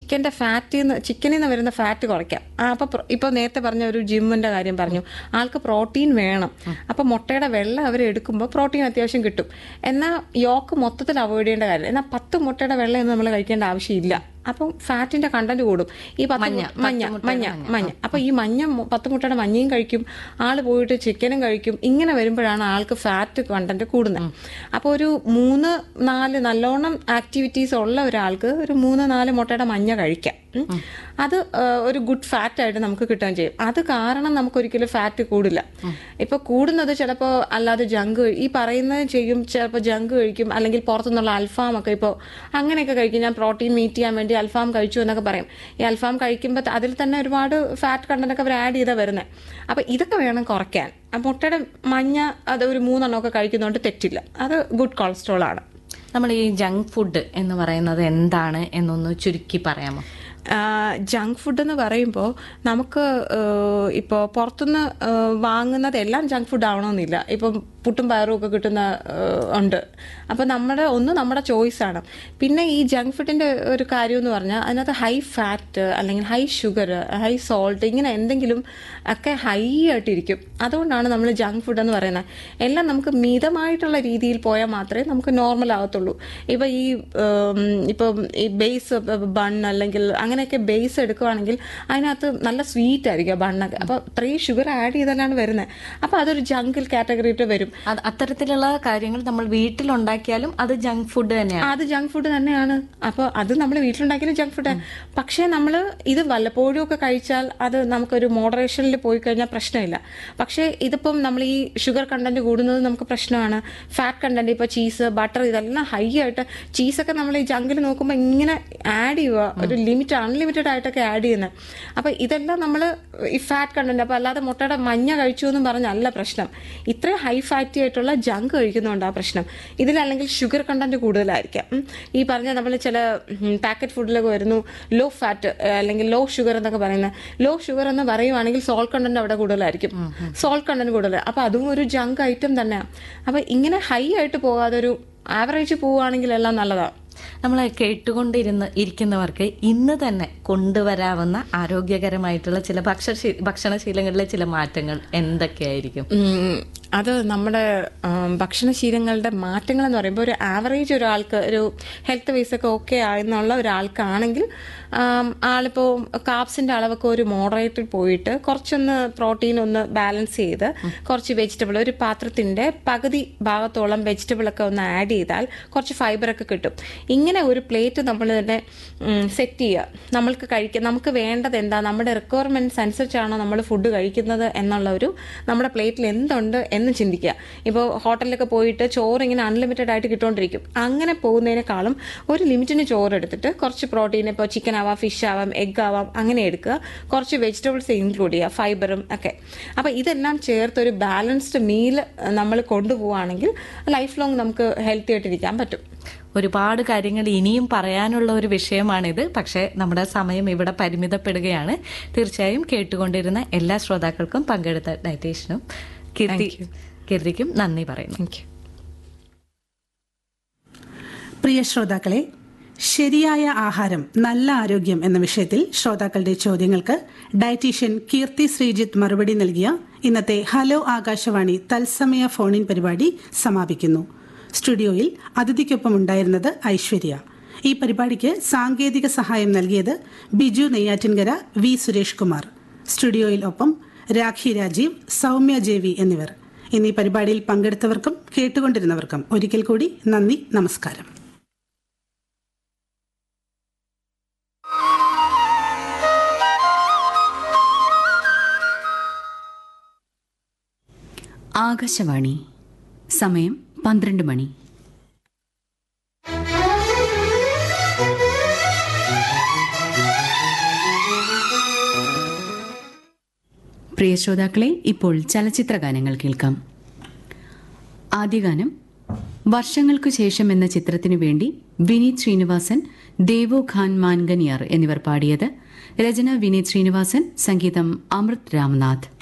ചിക്കൻ്റെ ഫാറ്റിൽ നിന്ന് ചിക്കനിൽ നിന്ന് വരുന്ന ഫാറ്റ് കുറയ്ക്കാം ആ, അപ്പൊ പ്ര- ഇപ്പൊ നേരത്തെ പറഞ്ഞ ഒരു ജിമ്മിന്റെ കാര്യം പറഞ്ഞു ആൾക്ക് പ്രോട്ടീൻ വേണം അപ്പൊ മുട്ടയുടെ വെള്ളം അവർ എടുക്കുമ്പോൾ പ്രോട്ടീൻ അത്യാവശ്യം കിട്ടും എന്നാൽ യോക്ക് മൊത്തത്തിൽ അവോയ്ഡ് ചെയ്യേണ്ട കാര്യം എന്നാൽ പത്ത് മുട്ടയുടെ വെള്ളം ഒന്നും നമ്മൾ കഴിക്കേണ്ട ആവശ്യമില്ല അപ്പം ഫാറ്റിന്റെ കണ്ടന്റ് കൂടും ഈ പത്ത് മഞ്ഞ, മു- മഞ്ഞ പത്ത് മഞ്ഞ മുട്ടയുടെ മഞ്ഞ അപ്പൊ ഈ മഞ്ഞ മു- പത്ത് മുട്ടയുടെ മഞ്ഞയും കഴിക്കും ആള് പോയിട്ട് ചിക്കനും കഴിക്കും ഇങ്ങനെ വരുമ്പോഴാണ് ആൾക്ക് ഫാറ്റ് കണ്ടന്റ് കൂടുന്നത് അപ്പോൾ ഒരു മൂന്ന് നാല് നല്ലോണം ആക്ടിവിറ്റീസ് ഉള്ള ഒരാൾക്ക് ഒരു മൂന്ന് നാല് മുട്ടയുടെ മഞ്ഞ കഴിക്കാം ഉം. അത് ആ, ഒരു ഗുഡ് ഫാറ്റ് ആയിട്ട് നമുക്ക് കിട്ടുകയും ചെയ്യും അത് കാരണം നമുക്ക് ഒരിക്കലും ഫാറ്റ് കൂടില്ല ഇപ്പൊ കൂടുന്നത് ചിലപ്പോൾ അല്ലാതെ ജങ്ക് ഈ പറയുന്നത് ചെയ്യും ചിലപ്പോൾ ജങ്ക് കഴിക്കും അല്ലെങ്കിൽ പുറത്തുനിന്നുള്ള അൽഫാം ഒക്കെ ഇപ്പോൾ അങ്ങനെയൊക്കെ കഴിക്കും ഞാൻ പ്രോട്ടീൻ മീറ്റ് ചെയ്യാൻ വേണ്ടി അൽഫാം കഴിച്ചു എന്നൊക്കെ പറയും ഈ അൽഫാം കഴിക്കുമ്പോൾ അതിൽ തന്നെ ഒരുപാട് ഫാറ്റ് കണ്ടന്റ് ഒക്കെ അവർ ആഡ് ചെയ്താൽ വരുന്നത് അപ്പൊ ഇതൊക്കെ വേണം കുറയ്ക്കാൻ ആ മുട്ടയുടെ മഞ്ഞ അത് ഒരു മൂന്നെണ്ണമൊക്കെ കഴിക്കുന്നതുകൊണ്ട് തെറ്റില്ല അത് ഗുഡ് കൊളസ്ട്രോൾ ആണ് നമ്മൾ ഈ ജങ്ക് ഫുഡ് എന്ന് പറയുന്നത് എന്താണ് എന്നൊന്ന് ചുരുക്കി പറയാമോ ജങ്ക് ഫുഡ് എന്ന് പറയുമ്പോൾ നമുക്ക് ഇപ്പോൾ പുറത്തുനിന്ന് ആ, വാങ്ങുന്നത് എല്ലാം ജങ്ക് ഫുഡ് ആവണമെന്നില്ല ഇപ്പം പുട്ടും പയറും ഒക്കെ കിട്ടുന്ന ആ, ഉണ്ട് അപ്പം നമ്മുടെ ഒന്ന് നമ്മുടെ ചോയ്സാണ് പിന്നെ ഈ ജങ്ക് ഫുഡിൻ്റെ ഒരു കാര്യം എന്ന് പറഞ്ഞാൽ അതിനകത്ത് ഹൈ ഫാറ്റ് അല്ലെങ്കിൽ ഹൈ ഷുഗർ ഹൈ സോൾട്ട് ഇങ്ങനെ എന്തെങ്കിലും ഒക്കെ ഹൈ ആയിട്ടിരിക്കും അതുകൊണ്ടാണ് നമ്മൾ ജങ്ക് ഫുഡ് എന്ന് പറയുന്നത് എല്ലാം നമുക്ക് മിതമായിട്ടുള്ള രീതിയിൽ പോയാൽ മാത്രമേ നമുക്ക് നോർമൽ ആവത്തുള്ളൂ ഇപ്പം ഈ ഉം, ഇപ്പം ഈ ബേസ് ബൺ അല്ലെങ്കിൽ അങ്ങനെയൊക്കെ ബേസ് എടുക്കുവാണെങ്കിൽ അതിനകത്ത് നല്ല സ്വീറ്റ് ആയിരിക്കും ബണ്ണൊക്കെ അപ്പോൾ ഇത്രയും ഷുഗർ ആഡ് ചെയ്താലാണ് വരുന്നത് അപ്പോൾ അതൊരു ജങ്കിൽ കാറ്റഗറിയിട്ട് വരും അത് അത്തരത്തിലുള്ള കാര്യങ്ങൾ നമ്മൾ വീട്ടിലുണ്ടാക്കിയാലും അത് ജങ്ക് ഫുഡ് തന്നെയാണ് അത് ജങ്ക് ഫുഡ് തന്നെയാണ് അപ്പോൾ അത് നമ്മൾ വീട്ടിലുണ്ടാക്കിയാലും ജങ്ക് ഫുഡ് പക്ഷേ നമ്മൾ ഇത് വല്ലപ്പോഴും ഒക്കെ കഴിച്ചാൽ അത് നമുക്കൊരു മോഡറേഷനിൽ പോയി കഴിഞ്ഞാൽ പ്രശ്നമില്ല പക്ഷേ ഇതിപ്പം നമ്മൾ ഈ ഷുഗർ കണ്ടന്റ് കൂടുന്നത് നമുക്ക് പ്രശ്നമാണ് ഫാറ്റ് കണ്ടന്റ് ഇപ്പോൾ ചീസ് ബട്ടർ ഇതെല്ലാം ഹൈ ആയിട്ട് ചീസൊക്കെ നമ്മൾ ഈ ജങ്കിൽ നോക്കുമ്പോൾ ഇങ്ങനെ ആഡ് ചെയ്യുക ഒരു ലിമിറ്റ് അൺലിമിറ്റഡ് ആയിട്ടൊക്കെ ആഡ് ചെയ്യുന്നത് അപ്പോൾ ഇതെല്ലാം നമ്മൾ ഈ ഫാറ്റ് കണ്ടന്റ് അപ്പോൾ അല്ലാതെ മുട്ടയുടെ മഞ്ഞ കഴിച്ചു എന്നും പറഞ്ഞല്ല പ്രശ്നം ഇത്രയും ഹൈ ഫാറ്റി ആയിട്ടുള്ള ജങ്ക് കഴിക്കുന്നതുകൊണ്ടാണ് പ്രശ്നം ഇതിലല്ലെങ്കിൽ ഷുഗർ കണ്ടന്റ് കൂടുതലായിരിക്കാം ഉം. ഈ പറഞ്ഞ നമ്മൾ ചില പാക്കറ്റ് ഫുഡിലൊക്കെ വരുന്നു ലോ ഫാറ്റ് അല്ലെങ്കിൽ ലോ ഷുഗർ എന്നൊക്കെ പറയുന്നത് ലോ ഷുഗർ എന്ന് പറയുവാണെങ്കിൽ സോൾട്ട് കണ്ടന്റ് അവിടെ കൂടുതലായിരിക്കും സോൾട്ട് കണ്ടന്റ് കൂടുതൽ അപ്പൊ അതും ഒരു ജങ്ക് ഐറ്റം തന്നെയാണ് അപ്പൊ ഇങ്ങനെ ഹൈ ആയിട്ട് പോകാതെ ഒരു ആവറേജ് പോവുകയാണെങ്കിൽ എല്ലാം നല്ലതാണ് നമ്മൾ കേട്ടുകൊണ്ടിരുന്ന് ഇരിക്കുന്നവർക്ക് ഇന്ന് തന്നെ കൊണ്ടുവരാവുന്ന ആരോഗ്യകരമായിട്ടുള്ള ചില ഭക്ഷണ ഭക്ഷണശീലങ്ങളിലെ ചില മാറ്റങ്ങൾ എന്തൊക്കെയായിരിക്കും ഉം, അത് നമ്മുടെ ഉം, ഭക്ഷണശീലങ്ങളുടെ മാറ്റങ്ങൾ എന്ന് പറയുമ്പോൾ ഒരു ആവറേജ് ഒരാൾക്ക് ഒരു ഹെൽത്ത് വൈസ് ഒക്കെ ഓക്കെ ആയെന്നുള്ള ഒരാൾക്കാണെങ്കിൽ ആം, ആളിപ്പോൾ കാപ്സിന്റെ അളവൊക്കെ ഒരു മോഡറേറ്റിൽ പോയിട്ട് കുറച്ചൊന്ന് പ്രോട്ടീൻ ഒന്ന് ബാലൻസ് ചെയ്ത് കുറച്ച് വെജിറ്റബിൾ ഒരു പാത്രത്തിന്റെ പകുതി ഭാഗത്തോളം വെജിറ്റബിൾ ഒക്കെ ഒന്ന് ആഡ് ചെയ്താൽ കുറച്ച് ഫൈബർ ഒക്കെ കിട്ടും ഇങ്ങനെ ഒരു പ്ലേറ്റ് നമ്മൾ തന്നെ സെറ്റ് ചെയ്യുക നമ്മൾക്ക് കഴിക്കുക നമുക്ക് വേണ്ടത് എന്താ നമ്മുടെ റിക്വയർമെന്റ്സ് അനുസരിച്ചാണോ നമ്മൾ ഫുഡ് കഴിക്കുന്നത് എന്നുള്ള ഒരു നമ്മുടെ പ്ലേറ്റിൽ എന്തുണ്ട് എന്ന് ചിന്തിക്കുക ഇപ്പോൾ ഹോട്ടലിലൊക്കെ പോയിട്ട് ചോറ് ഇങ്ങനെ അൺലിമിറ്റഡ് ആയിട്ട് കിട്ടുകൊണ്ടിരിക്കും അങ്ങനെ പോകുന്നതിനേക്കാളും ഒരു ലിമിറ്റിന് ചോറ് എടുത്തിട്ട് കുറച്ച് പ്രോട്ടീൻ ഇപ്പോൾ ചിക്കൻ ആവാം ഫിഷ് ആവാം എഗ് ആവാം അങ്ങനെ എടുക്കുക കുറച്ച് വെജിറ്റബിൾസ് ഇൻക്ലൂഡ് ചെയ്യുക ഫൈബറും ഒക്കെ അപ്പോൾ ഇതെല്ലാം ചേർത്ത് ഒരു ബാലൻസ്ഡ് മീൽ നമ്മൾ കൊണ്ടുപോവുകയാണെങ്കിൽ ലൈഫ് ലോങ് നമുക്ക് ഹെൽത്തി ആയിട്ടിരിക്കാൻ പറ്റും ഒരുപാട് കാര്യങ്ങൾ ഇനിയും പറയാനുള്ള ഒരു വിഷയമാണിത് പക്ഷേ നമ്മുടെ സമയം ഇവിടെ പരിമിതപ്പെടുകയാണ് തീർച്ചയായും കേട്ടുകൊണ്ടിരുന്ന എല്ലാ ശ്രോതാക്കൾക്കും പങ്കെടുത്ത ഡയറ്റീഷ്യനും കീർത്തി കീർത്തിക്കും നന്ദി പറയുന്നു താങ്ക് യു പ്രിയ ശ്രോതാക്കളെ ശരിയായ ആഹാരം നല്ല ആരോഗ്യം എന്ന വിഷയത്തിൽ ശ്രോതാക്കളുടെ ചോദ്യങ്ങൾക്ക് ഡയറ്റീഷ്യൻ കീർത്തി ശ്രീജിത്ത് മറുപടി നൽകിയ ഇന്നത്തെ ഹലോ ആകാശവാണി തത്സമയ ഫോണിൻ പരിപാടി സമാപിക്കുന്നു സ്റ്റുഡിയോയിൽ അതിഥിക്കൊപ്പം ഉണ്ടായിരുന്നത് ഐശ്വര്യ ഈ പരിപാടിക്ക് സാങ്കേതിക സഹായം നൽകിയത് ബിജു നെയ്യാറ്റിൻകര വി സുരേഷ് കുമാർ സ്റ്റുഡിയോയിൽ ഒപ്പം രാഖി രാജീവ് സൗമ്യ ജേവി എന്നിവർ എന്നീ പരിപാടിയിൽ പങ്കെടുത്തവർക്കും കേട്ടുകൊണ്ടിരുന്നവർക്കും ഒരിക്കൽ കൂടി നന്ദി നമസ്കാരം ആകാശവാണി സമയം പന്ത്രണ്ട് മണി പ്രിയ ശ്രോതാക്കളെ ഇപ്പോൾ ചലച്ചിത്ര ഗാനങ്ങൾ കേൾക്കാം ആദ്യ ഗാനം വർഷങ്ങൾക്കു ശേഷം എന്ന ചിത്രത്തിനു വേണ്ടി വിനീത് ശ്രീനിവാസൻ ദേവോ ഖാൻ മാൻഗനിയർ എന്നിവർ പാടിയത് രചന വിനീത് ശ്രീനിവാസൻ സംഗീതം അമൃത് രാംനാഥ്